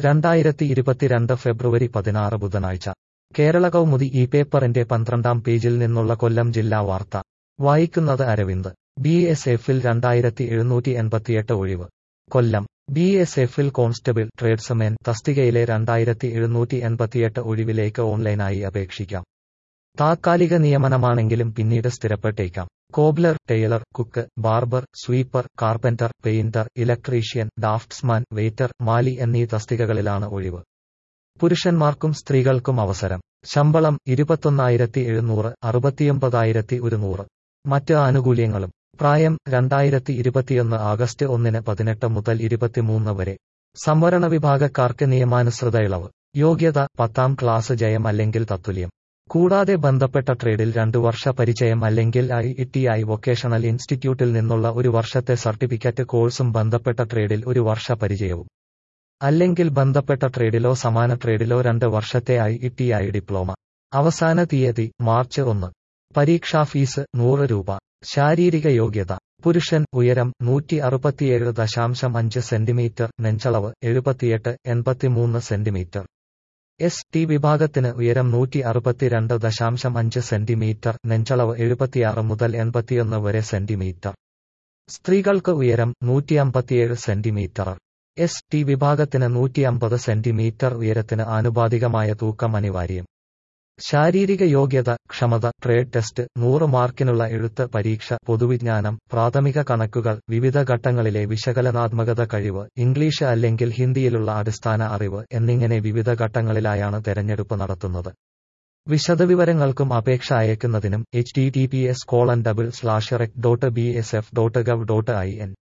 രണ്ടായിരത്തി ഇരുപത്തിരണ്ട് ഫെബ്രുവരി പതിനാറ് ബുധനാഴ്ച കേരള കൗമുദി ഈ പേപ്പറിന്റെ പന്ത്രണ്ടാം പേജിൽ നിന്നുള്ള കൊല്ലം ജില്ലാ വാർത്ത വായിക്കുന്നത് അരവിന്ദ് ബി എസ് എഫിൽ രണ്ടായിരത്തി എഴുന്നൂറ്റി എൺപത്തിയെട്ട് ഒഴിവ് കൊല്ലം ബി എസ് എഫിൽ കോൺസ്റ്റബിൾ ട്രേഡ്സ്മാൻ തസ്തികയിലെ രണ്ടായിരത്തി എഴുന്നൂറ്റി എൺപത്തിയെട്ട് ഒഴിവിലേക്ക് ഓൺലൈനായി അപേക്ഷിക്കാം താത്കാലിക നിയമനമാണെങ്കിലും പിന്നീട് സ്ഥിരപ്പെട്ടേക്കാം cobbler tailor cook barber sweeper carpenter painter electrician draftsman waiter മാലി എന്നീ തസ്തികകളിലാണ് ഒഴിവ് പുരുഷന്മാർക്കും സ്ത്രീകൾക്കും അവസരം ശമ്പളം ഇരുപത്തൊന്നായിരത്തി എഴുന്നൂറ് അറുപത്തിയൊമ്പതായിരത്തി ഒരുന്നൂറ് മറ്റ് ആനുകൂല്യങ്ങളും പ്രായം രണ്ടായിരത്തി ഇരുപത്തിയൊന്ന് ആഗസ്റ്റ് ഒന്നിന് പതിനെട്ട് മുതൽ ഇരുപത്തിമൂന്ന് വരെ സംവരണ വിഭാഗക്കാർക്ക് നിയമാനുസൃത ഇളവ് യോഗ്യത പത്താം ക്ലാസ് ജയം അല്ലെങ്കിൽ തത്തുല്യം കൂടാതെ ബന്ധപ്പെട്ട ട്രേഡിൽ രണ്ടു വർഷ പരിചയം അല്ലെങ്കിൽ ഐ ഐ വൊക്കേഷണൽ ഇൻസ്റ്റിറ്റ്യൂട്ടിൽ നിന്നുള്ള ഒരു വർഷത്തെ സർട്ടിഫിക്കറ്റ് കോഴ്സും ബന്ധപ്പെട്ട ട്രേഡിൽ ഒരു വർഷ പരിചയവും അല്ലെങ്കിൽ ബന്ധപ്പെട്ട ട്രേഡിലോ സമാന ട്രേഡിലോ രണ്ട് വർഷത്തെ ഐ ഐ ഡിപ്ലോമ അവസാന തീയതി മാർച്ച് ഒന്ന് പരീക്ഷാ ഫീസ് നൂറ് രൂപ ശാരീരിക യോഗ്യത പുരുഷൻ ഉയരം നൂറ്റി അറുപത്തിയേഴ് ദശാംശം അഞ്ച് സെന്റിമീറ്റർ നെഞ്ചളവ് എഴുപത്തിയെട്ട് എൺപത്തിമൂന്ന് സെന്റിമീറ്റർ എസ് ടി വിഭാഗത്തിന് ഉയരം നൂറ്റി അറുപത്തിരണ്ട് ദശാംശം അഞ്ച് സെന്റിമീറ്റർ നെഞ്ചളവ് എഴുപത്തിയാറ് മുതൽ എൺപത്തിയൊന്ന് വരെ സെന്റിമീറ്റർ സ്ത്രീകൾക്ക് ഉയരം നൂറ്റി അമ്പത്തിയേഴ് സെന്റിമീറ്റർ എസ് ടി വിഭാഗത്തിന് നൂറ്റി അമ്പത് സെന്റിമീറ്റർ ഉയരത്തിന് ആനുപാതികമായ തൂക്കം അനിവാര്യം ശാരീരിക യോഗ്യത ക്ഷമത ട്രേഡ് ടെസ്റ്റ് നൂറ് മാർക്കിനുള്ള എഴുത്ത് പരീക്ഷ പൊതുവിജ്ഞാനം പ്രാഥമിക കണക്കുകൾ വിവിധ ഘട്ടങ്ങളിലെ വിശകലനാത്മകത കഴിവ് ഇംഗ്ലീഷ് അല്ലെങ്കിൽ ഹിന്ദിയിലുള്ള അടിസ്ഥാന അറിവ് എന്നിങ്ങനെ വിവിധ ഘട്ടങ്ങളിലായാണ് തെരഞ്ഞെടുപ്പ് നടത്തുന്നത് വിശദവിവരങ്ങൾക്കും അപേക്ഷ അയക്കുന്നതിനും H T T P S colon double slash rec dot B S F dot gov dot I N